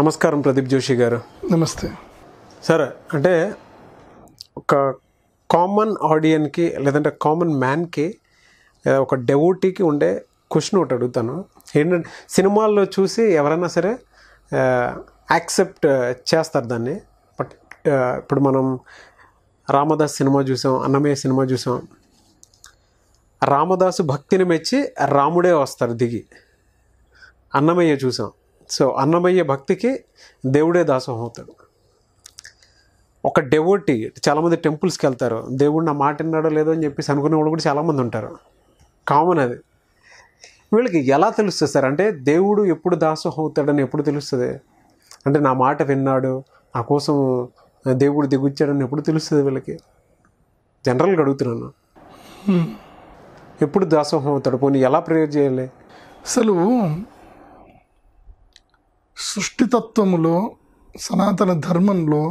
నమస్కారం ప్రదీప్ జోషి గారు నమస్తే సరే అంటే ఒక కామన్ ఆడియన్కి లేదంటే కామన్ మ్యాన్కి లేదా ఒక డెవోటీకి ఉండే క్వశ్చన్ ఒకటి అడుగుతాను ఏంటంటే సినిమాల్లో చూసి ఎవరైనా సరే యాక్సెప్ట్ చేస్తారు దాన్ని బట్ ఇప్పుడు మనం రామదాస్ సినిమా చూసాం అన్నమయ్య సినిమా చూసాం రామదాసు భక్తిని మెచ్చి రాముడే వస్తారు దిగి అన్నమయ్య చూసాం సో అన్నమయ్య భక్తికి దేవుడే దాసోహం అవుతాడు ఒక డెవోటీ చాలామంది టెంపుల్స్కి వెళ్తారు దేవుడు నా మాట విన్నాడో లేదో అని చెప్పేసి అనుకునే వాళ్ళు కూడా చాలామంది ఉంటారు కామన్ అది వీళ్ళకి ఎలా తెలుస్తుంది సార్ అంటే దేవుడు ఎప్పుడు దాసోహం అవుతాడని ఎప్పుడు తెలుస్తుంది అంటే నా మాట విన్నాడు నా కోసం దేవుడు దిగుచ్చాడని ఎప్పుడు తెలుస్తుంది వీళ్ళకి జనరల్గా అడుగుతున్నాను ఎప్పుడు దాసోహం అవుతాడు పోనీ ఎలా ప్రేయర్ చేయాలి అసలు సృష్టితత్వములో సనాతన ధర్మంలో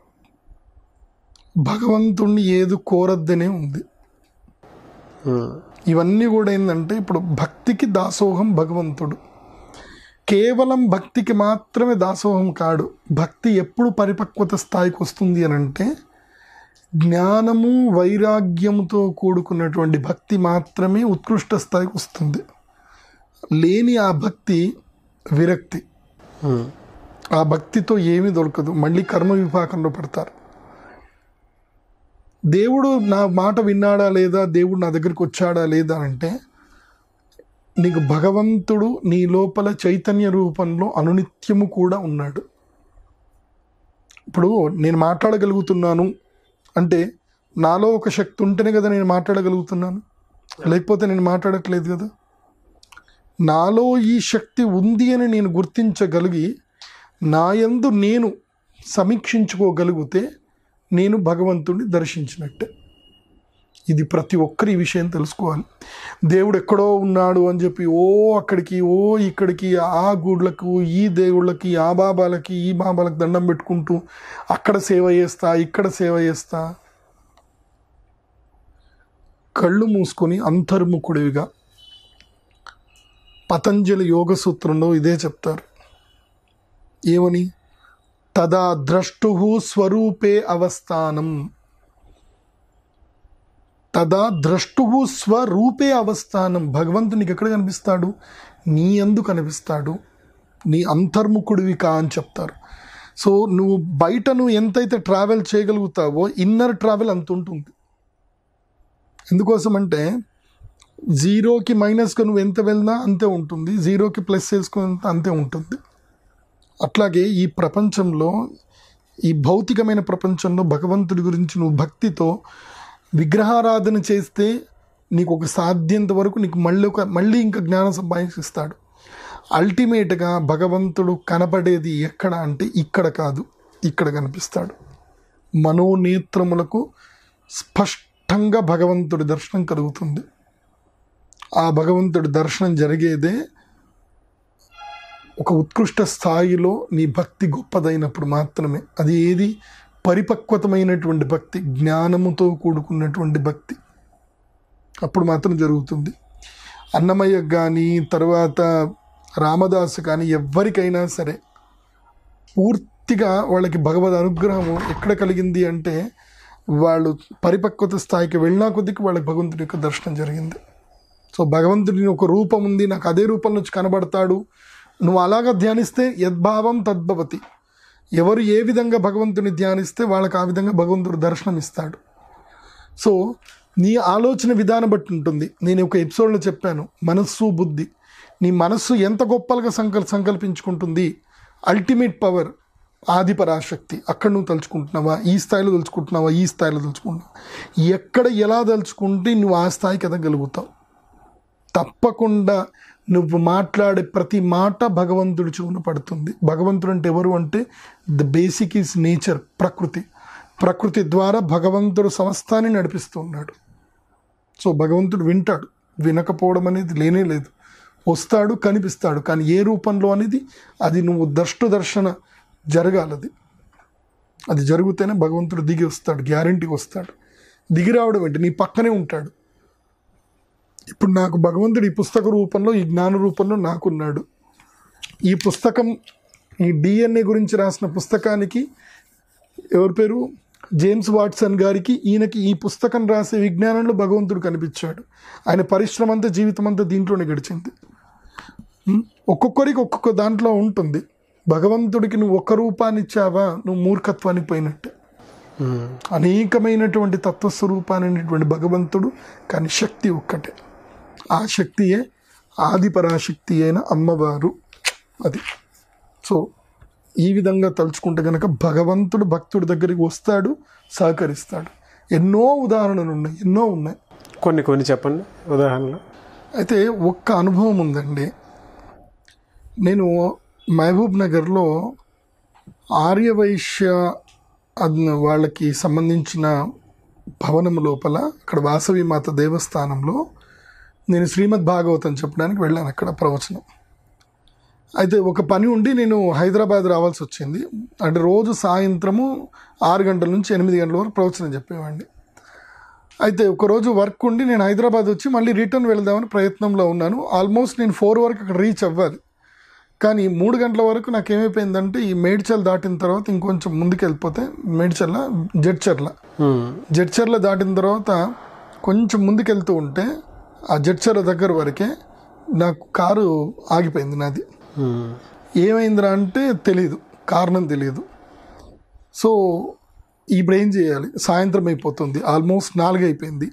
భగవంతుణ్ణి ఏది కోరద్దనే ఉంది ఉమ్, ఇవన్నీ కూడా ఏంటంటే ఇప్పుడు భక్తికి దాసోహం భగవంతుడు కేవలం భక్తికి మాత్రమే దాసోహం కాడు భక్తి ఎప్పుడు పరిపక్వత స్థాయికి వస్తుంది అని అంటే జ్ఞానము వైరాగ్యముతో కూడుకున్నటువంటి భక్తి మాత్రమే ఉత్కృష్ట స్థాయికి వస్తుంది లేని ఆ భక్తి విరక్తి ఉమ్, ఆ భక్తితో ఏమీ దొరకదు మళ్ళీ కర్మ విపాకంలో పడతారు దేవుడు నా మాట విన్నాడా లేదా దేవుడు నా దగ్గరికి వచ్చాడా లేదా అంటే నీకు భగవంతుడు నీ లోపల చైతన్య రూపంలో అనునిత్యము కూడా ఉన్నాడు ఇప్పుడు నేను మాట్లాడగలుగుతున్నాను అంటే నాలో ఒక శక్తి ఉంటేనే కదా నేను మాట్లాడగలుగుతున్నాను లేకపోతే నేను మాట్లాడట్లేదు కదా నాలో ఈ శక్తి ఉంది అని నేను గుర్తించగలిగి నాయందు నేను సమీక్షించుకోగలిగితే నేను భగవంతుడిని దర్శించినట్టే ఇది ప్రతి ఒక్కరి ఈ విషయం తెలుసుకోవాలి దేవుడు ఎక్కడో ఉన్నాడు అని చెప్పి ఓ అక్కడికి ఓ ఇక్కడికి ఆ గుడ్లకు ఈ దేవుళ్ళకి ఆ బాబాలకి ఈ బాబాలకు దండం పెట్టుకుంటూ అక్కడ సేవ చేస్తా ఇక్కడ సేవ చేస్తా కళ్ళు మూసుకొని అంతర్ముఖుడివిగా పతంజలి యోగ సూత్రంలో ఇదే చెప్తారు ఏమని తదా ద్రష్టు స్వరూపే అవస్థానం తదా ద్రష్టు స్వరూపే అవస్థానం భగవంతునికి ఎక్కడ కనిపిస్తాడు నీ అందు కనిపిస్తాడు నీ అంతర్ముఖుడివి కా అని చెప్తారు సో నువ్వు బయట నువ్వు ఎంతైతే ట్రావెల్ చేయగలుగుతావో ఇన్నర్ ట్రావెల్ అంత ఉంటుంది ఎందుకోసమంటే జీరోకి మైనస్గా నువ్వు ఎంత వెళ్ళినా అంతే ఉంటుంది జీరోకి ప్లస్ చేసుకున్నంత అంతే ఉంటుంది అట్లాగే ఈ ప్రపంచంలో ఈ భౌతికమైన ప్రపంచంలో భగవంతుడి గురించి నువ్వు భక్తితో విగ్రహారాధన చేస్తే నీకు ఒక సాధ్యంత వరకు నీకు మళ్ళీ ఒక మళ్ళీ ఇంకా జ్ఞానం సంపాదిస్తాడు అల్టిమేట్గా భగవంతుడు కనపడేది ఎక్కడ అంటే ఇక్కడ కాదు ఇక్కడ కనిపిస్తాడు మనోనేత్రములకు స్పష్టంగా భగవంతుడి దర్శనం కలుగుతుంది ఆ భగవంతుడి దర్శనం జరిగేదే ఒక ఉత్కృష్ట స్థాయిలో నీ భక్తి గొప్పదైనప్పుడు మాత్రమే అది ఏది పరిపక్వతమైనటువంటి భక్తి జ్ఞానముతో కూడుకున్నటువంటి భక్తి అప్పుడు మాత్రం జరుగుతుంది అన్నమయ్య కానీ తర్వాత రామదాసు కానీ ఎవరికైనా సరే పూర్తిగా వాళ్ళకి భగవద్ అనుగ్రహం ఎక్కడ కలిగింది అంటే వాళ్ళు పరిపక్వత స్థాయికి వెళ్ళినా కొద్దికి వాళ్ళకి భగవంతుడి యొక్క దర్శనం జరిగింది సో భగవంతుడిని ఒక రూపం ఉంది నాకు అదే రూపంలో వచ్చి కనబడతాడు నువ్వు అలాగా ధ్యానిస్తే యద్భావం తద్భవతి ఎవరు ఏ విధంగా భగవంతుని ధ్యానిస్తే వాళ్ళకి ఆ విధంగా భగవంతుడు దర్శనం ఇస్తాడు సో నీ ఆలోచన విధానం బట్టి ఉంటుంది నేను ఒక ఎపిసోడ్లో చెప్పాను మనస్సు బుద్ధి నీ మనస్సు ఎంత గొప్పలుగా సంకల్ సంకల్పించుకుంటుంది అల్టిమేట్ పవర్ ఆది పరాశక్తి అక్కడ నువ్వు తలుచుకుంటున్నావా ఈ స్థాయిలో తలుచుకుంటున్నావా ఈ స్థాయిలో తలుచుకుంటున్నావా ఎక్కడ ఎలా తలుచుకుంటే నువ్వు ఆ స్థాయికి ఎదగలుగుతావు తప్పకుండా నువ్వు మాట్లాడే ప్రతి మాట భగవంతుడి చెవున పడుతుంది భగవంతుడు అంటే ఎవరు అంటే ద బేసిక్ ఈజ్ నేచర్ ప్రకృతి ప్రకృతి ద్వారా భగవంతుడు సమస్తాన్ని నడిపిస్తూ ఉన్నాడు సో భగవంతుడు వింటాడు వినకపోవడం అనేది లేనే లేదు వస్తాడు కనిపిస్తాడు కానీ ఏ రూపంలో అనేది అది నువ్వు దర్శు దర్శన జరగాలది అది జరిగితేనే భగవంతుడు దిగి వస్తాడు గ్యారంటీకి వస్తాడు దిగి రావడం ఏంటి నీ పక్కనే ఉంటాడు ఇప్పుడు నాకు భగవంతుడు ఈ పుస్తక రూపంలో ఈ జ్ఞాన రూపంలో నాకున్నాడు ఈ పుస్తకం ఈ డిఎన్ఏ గురించి రాసిన పుస్తకానికి ఎవరి పేరు జేమ్స్ వాట్సన్ గారికి ఈయనకి ఈ పుస్తకం రాసే విజ్ఞానంలో భగవంతుడు కనిపించాడు ఆయన పరిశ్రమ అంతా జీవితం అంతా దీంట్లోనే గడిచింది ఉం? ఒక్కొక్కరికి ఒక్కొక్క దాంట్లో ఉంటుంది భగవంతుడికి నువ్వు ఒక్క రూపాన్ని ఇచ్చావా నువ్వు మూర్ఖత్వానికి పోయినట్టే ఉమ్. అనేకమైనటువంటి తత్వస్వరూపానైనటువంటి భగవంతుడు కానీ శక్తి ఒక్కటే ఆ శక్తియే ఆది పరాశక్తి అయిన అమ్మవారు అది సో ఈ విధంగా తలుచుకుంటే కనుక భగవంతుడు భక్తుడి దగ్గరికి వస్తాడు సహకరిస్తాడు ఎన్నో ఉదాహరణలు ఉన్నాయి ఎన్నో ఉన్నాయి కొన్ని కొన్ని చెప్పండి ఉదాహరణలు అయితే ఒక్క అనుభవం ఉందండి నేను మహబూబ్ నగర్లో ఆర్యవైశ్య అద్- వాళ్ళకి సంబంధించిన భవనం లోపల అక్కడ వాసవి మాత దేవస్థానంలో నేను శ్రీమద్ భాగవతం చెప్పడానికి వెళ్ళాను అక్కడ ప్రవచనం అయితే ఒక పని ఉండి నేను హైదరాబాద్ రావాల్సి వచ్చింది అంటే రోజు సాయంత్రము ఆరు గంటల నుంచి ఎనిమిది గంటల వరకు ప్రవచనం చెప్పేవాడిని అయితే ఒకరోజు వర్క్ ఉండి నేను హైదరాబాద్ వచ్చి మళ్ళీ రిటర్న్ వెళ్దామని ప్రయత్నంలో ఉన్నాను ఆల్మోస్ట్ నేను ఫోర్ వరకు అక్కడ రీచ్ అవ్వాలి కానీ మూడు గంటల వరకు నాకు ఏమైపోయిందంటే ఈ మేడ్చల్ దాటిన తర్వాత ఇంకొంచెం ముందుకు వెళ్ళిపోతే మేడ్చల్ల జడ్చర్ల ఉమ్. జడ్చర్ల దాటిన తర్వాత కొంచెం ముందుకు వెళ్తూ ఉంటే ఆ జడ్చర్ల దగ్గర వరకే నాకు కారు ఆగిపోయింది నాది ఉమ్. ఏమైందిరా అంటే తెలియదు కారణం తెలియదు సో ఇప్పుడు ఏం చేయాలి సాయంత్రం అయిపోతుంది ఆల్మోస్ట్ నాలుగు అయిపోయింది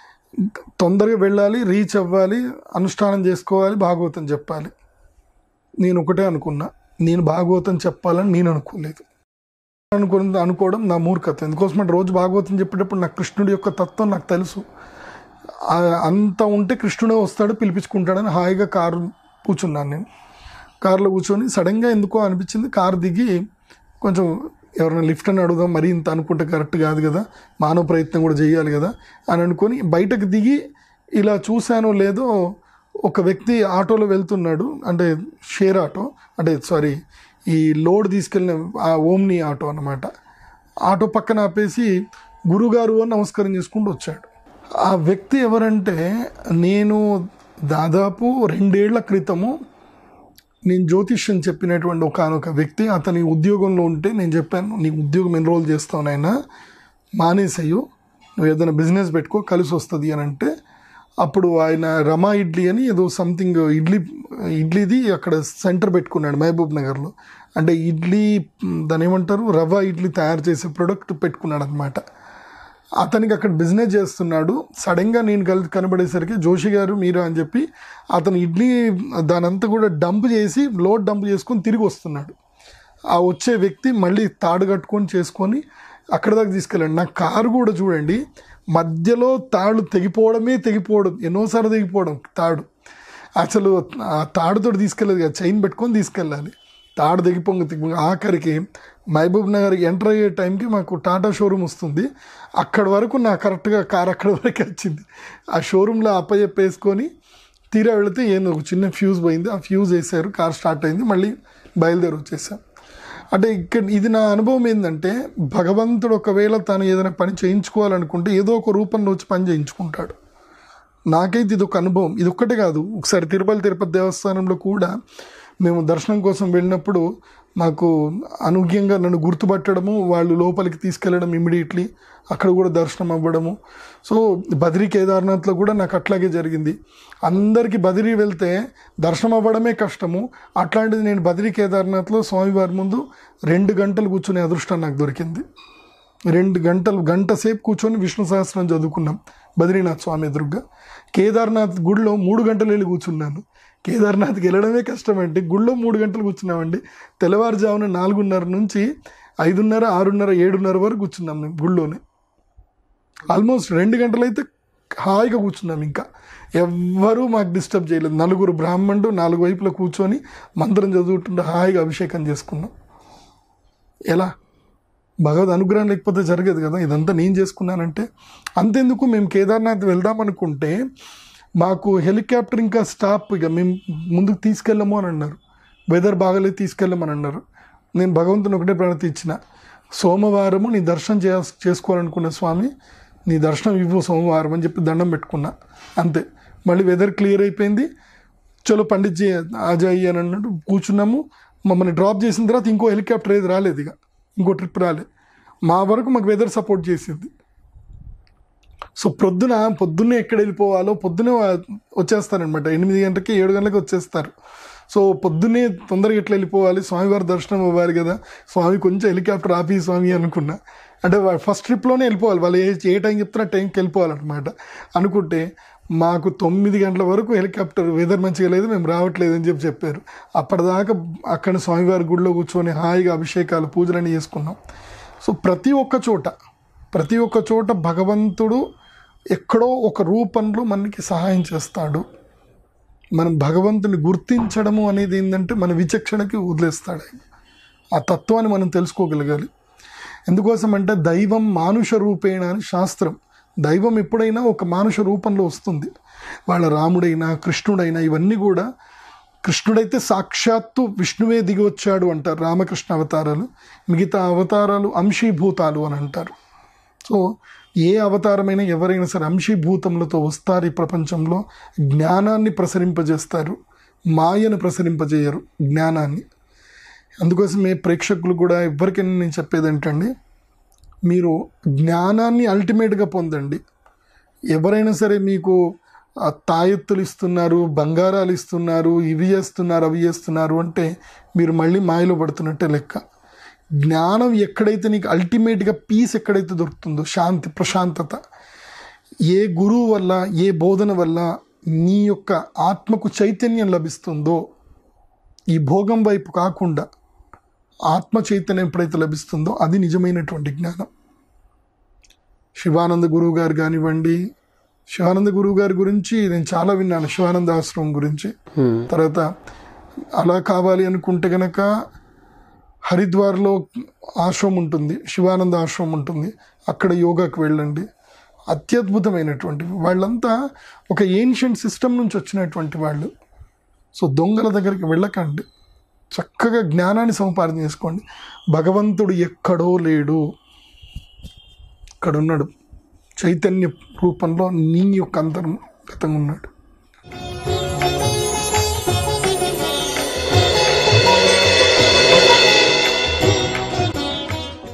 తొందరగా వెళ్ళాలి రీచ్ అవ్వాలి అనుష్ఠానం చేసుకోవాలి భాగవతం చెప్పాలి నేను ఒకటే అనుకున్నా నేను భాగవతం చెప్పాలని నేను అనుకోలేదు అనుకుని అనుకోవడం నా మూర్ఖత్వం ఎందుకోసం అంటే రోజు భాగవతం చెప్పేటప్పుడు నాకు కృష్ణుడి యొక్క తత్వం నాకు తెలుసు ఆ, అంత ఉంటే కృష్ణుడే వస్తాడు పిలిపించుకుంటాడని హాయిగా కారు కూర్చున్నాను నేను కారులో కూర్చొని సడన్గా ఎందుకో అనిపించింది కారు దిగి కొంచెం ఎవరైనా లిఫ్ట్ అని అడుగుదాం మరీ ఇంత అనుకుంటే కరెక్ట్ కాదు కదా మానవ ప్రయత్నం కూడా చేయాలి కదా అని అనుకొని బయటకు దిగి ఇలా చూశానో లేదో ఒక వ్యక్తి ఆటోలో వెళ్తున్నాడు అంటే షేర్ ఆటో అంటే సారీ ఈ లోడ్ తీసుకెళ్ళిన ఆ ఓమ్ని ఆటో అన్నమాట ఆటో పక్కన ఆపేసి గురుగారు అని నమస్కారం చేసుకుంటూ వచ్చాడు ఆ వ్యక్తి ఎవరంటే నేను దాదాపు రెండేళ్ల క్రితము నేను జ్యోతిష్యం చెప్పినటువంటి ఒకనొక వ్యక్తి అతని ఉద్యోగంలో ఉంటే నేను చెప్పాను నీ ఉద్యోగం ఎన్రోల్ చేస్తావు నాయనా మానేసేయు నువ్వు ఏదైనా బిజినెస్ పెట్టుకో కలిసి వస్తుంది అని అంటే అప్పుడు ఆయన రమా ఇడ్లీ అని ఏదో సంథింగ్ ఇడ్లీ ఇడ్లీది అక్కడ సెంటర్ పెట్టుకున్నాడు మహబూబ్ నగర్లో అంటే ఇడ్లీ మ్, దాని ఏమంటారు రవ్వ ఇడ్లీ తయారు చేసే ప్రొడక్ట్ పెట్టుకున్నాడు అనమాట అతనికి అక్కడ బిజినెస్ చేస్తున్నాడు సడన్గా నేను కలిసి కనబడేసరికి జోషి గారు మీరు అని చెప్పి అతను ఇడ్లీ దానంతా కూడా డంప్ చేసి లోడ్ డంప్ చేసుకొని తిరిగి వస్తున్నాడు ఆ వచ్చే వ్యక్తి మళ్ళీ తాడు కట్టుకొని చేసుకొని అక్కడ దాకా తీసుకెళ్ళండి నా కారు కూడా చూడండి మధ్యలో తాడు తెగిపోవడమే తెగిపోవడం ఎన్నోసార్లు తెగిపోవడం తాడు అసలు ఆ తాడుతో తీసుకెళ్ళదు కదా చైన్ పెట్టుకొని తీసుకెళ్ళాలి తాడు తెగిపోంగ తెగిపోంగ ఆఖరికి మహబూబ్ నగర్ ఎంటర్ అయ్యే టైంకి మాకు టాటా షోరూమ్ వస్తుంది అక్కడ వరకు నా కరెక్ట్గా కార్ అక్కడ వరకు వచ్చింది ఆ షోరూంలో అప్పచెప్పేసుకొని తీరా వెళితే ఏదో ఒక చిన్న ఫ్యూజ్ పోయింది ఆ ఫ్యూజ్ వేసారు కార్ స్టార్ట్ అయింది మళ్ళీ బయలుదేరి వచ్చేసాం అంటే ఇక్కడ ఇది నా అనుభవం ఏంటంటే భగవంతుడు ఒకవేళ తను ఏదైనా పని చేయించుకోవాలనుకుంటే ఏదో ఒక రూపంలో వచ్చి పని చేయించుకుంటాడు నాకైతే ఇది ఒక అనుభవం ఇది ఒక్కటే కాదు ఒకసారి తిరుపతి తిరుపతి దేవస్థానంలో కూడా మేము దర్శనం కోసం వెళ్ళినప్పుడు మాకు అనుజ్ఞంగా నన్ను గుర్తుపట్టడము వాళ్ళు లోపలికి తీసుకెళ్ళడం ఇమ్మీడియట్లీ అక్కడ కూడా దర్శనం అవ్వడము సో బద్రీ కేదార్నాథ్లో కూడా నాకు అట్లాగే జరిగింది అందరికీ బద్రీ వెళ్తే దర్శనం అవ్వడమే కష్టము అట్లాంటిది నేను బద్రీ కేదార్నాథ్లో స్వామివారి ముందు రెండు గంటలు కూర్చునే అదృష్టం నాకు దొరికింది రెండు గంటలు గంట సేపు కూర్చొని విష్ణు సహస్రం చదువుకున్నాం బద్రీనాథ్ స్వామి ఎదురుగా కేదార్నాథ్ గుడిలో మూడు గంటలు వెళ్ళి కూర్చున్నాను కేదార్నాథ్కి వెళ్ళడమే కష్టం అంటే గుడిలో మూడు గంటలు కూర్చున్నామండి తెల్లవారుజామున నాలుగున్నర నుంచి ఐదున్నర ఆరున్నర ఏడున్నర వరకు కూర్చున్నాం మేము గుడిలోనే ఆల్మోస్ట్ రెండు గంటలైతే హాయిగా కూర్చున్నాం ఇంకా ఎవ్వరూ మాకు డిస్టర్బ్ చేయలేదు నలుగురు బ్రాహ్మణుడు నాలుగు వైపులా కూర్చొని మంత్రం చదువుతుంటే హాయిగా అభిషేకం చేసుకున్నాం ఎలా భగవద్ అనుగ్రహం లేకపోతే జరగదు కదా ఇదంతా నేను చేసుకున్నానంటే అంతెందుకు మేము కేదార్నాథ్ వెళ్దాం అనుకుంటే మాకు హెలికాప్టర్ ఇంకా స్టాప్ ఇక మేము ముందుకు తీసుకెళ్ళము అని అన్నారు వెదర్ బాగాలేదు తీసుకెళ్ళమని అన్నారు నేను భగవంతుని ఒకటే ప్రార్థించిన సోమవారము నీ దర్శనం చేయ చేసుకోవాలనుకున్న స్వామి నీ దర్శనం ఇవ్వు సోమవారం అని చెప్పి దండం పెట్టుకున్నా అంతే మళ్ళీ వెదర్ క్లియర్ అయిపోయింది చలో పండిత్ జీ ఆజాయి అని అన్నట్టు కూర్చున్నాము మమ్మల్ని డ్రాప్ చేసిన తర్వాత ఇంకో హెలికాప్టర్ ఏది రాలేదు ఇక ఇంకో ట్రిప్ రాలేదు మా వరకు మాకు వెదర్ సపోర్ట్ చేసింది సో పొద్దున పొద్దున్నే ఎక్కడ వెళ్ళిపోవాలో పొద్దునే వచ్చేస్తారనమాట ఎనిమిది గంటలకి ఏడు గంటలకి వచ్చేస్తారు సో పొద్దున్నే తొందరగా ఎట్లా వెళ్ళిపోవాలి స్వామివారి దర్శనం అవ్వాలి కదా స్వామి కొంచెం హెలికాప్టర్ ఆపి స్వామి అనుకున్నా అంటే ఫస్ట్ ట్రిప్లోనే వెళ్ళిపోవాలి వాళ్ళు ఏ ఏ టైం చెప్తున్నా టైంకి వెళ్ళిపోవాలన్నమాట అనుకుంటే మాకు తొమ్మిది గంటల వరకు హెలికాప్టర్ వెదర్ మంచిగా లేదు మేము రావట్లేదు అని చెప్పి చెప్పారు అప్పటిదాకా అక్కడ స్వామివారి గుడిలో కూర్చొని హాయిగా అభిషేకాలు పూజలన్నీ చేసుకున్నాం సో ప్రతి ఒక్క చోట ప్రతి ఒక్క చోట భగవంతుడు ఎక్కడో ఒక రూపంలో మనకి సహాయం చేస్తాడు మనం భగవంతుని గుర్తించడము అనేది ఏంటంటే మన విచక్షణకి వదిలేస్తాడు ఆయన ఆ తత్వాన్ని మనం తెలుసుకోగలగాలి ఎందుకోసం అంటే దైవం మానుష రూపేణ అని శాస్త్రం దైవం ఎప్పుడైనా ఒక మానుష రూపంలో వస్తుంది వాళ్ళ రాముడైనా కృష్ణుడైనా ఇవన్నీ కూడా కృష్ణుడైతే సాక్షాత్తు విష్ణువే దిగి వచ్చాడు అంటారు రామకృష్ణ అవతారాలు మిగతా అవతారాలు అంశీభూతాలు అని అంటారు సో ఏ అవతారమైనా ఎవరైనా సరే అంశీభూతములతో వస్తారు ఈ ప్రపంచంలో జ్ఞానాన్ని ప్రసరింపజేస్తారు మాయను ప్రసరింపజేయరు జ్ఞానాన్ని అందుకోసమే ప్రేక్షకులు కూడా ఎవరికైనా నేను చెప్పేది ఏంటండి మీరు జ్ఞానాన్ని అల్టిమేట్గా పొందండి ఎవరైనా సరే మీకు ఆ, తాయెత్తులు ఇస్తున్నారు బంగారాలు ఇస్తున్నారు ఇవి చేస్తున్నారు అవి చేస్తున్నారు అంటే మీరు మళ్ళీ మాయలో పడుతున్నట్టే లెక్క జ్ఞానం ఎక్కడైతే నీకు అల్టిమేట్గా పీస్ ఎక్కడైతే దొరుకుతుందో శాంతి ప్రశాంతత ఏ గురువు వల్ల ఏ బోధన వల్ల నీ యొక్క ఆత్మకు చైతన్యం లభిస్తుందో ఈ భోగం వైపు కాకుండా ఆత్మ చైతన్యం ఎప్పుడైతే లభిస్తుందో అది నిజమైనటువంటి జ్ఞానం శివానంద గురువు గారు కానివ్వండి శివానంద గురువు గారి గురించి నేను చాలా విన్నాను శివానంద ఆశ్రమం గురించి తర్వాత అలా కావాలి అనుకుంటే గనక హరిద్వార్లో ఆశ్రమం ఉంటుంది శివానంద ఆశ్రమం ఉంటుంది అక్కడ యోగాకి వెళ్ళండి అత్యద్భుతమైనటువంటి వాళ్ళంతా ఒక ఏన్షియంట్ సిస్టమ్ నుంచి వచ్చినటువంటి వాళ్ళు సో దొంగల దగ్గరికి వెళ్ళకండి చక్కగా జ్ఞానాన్ని సంపాదన చేసుకోండి భగవంతుడు ఎక్కడో లేడు ఇక్కడ ఉన్నాడు చైతన్య రూపంలో నీ యొక్క అంతర్గతంగా ఉన్నాడు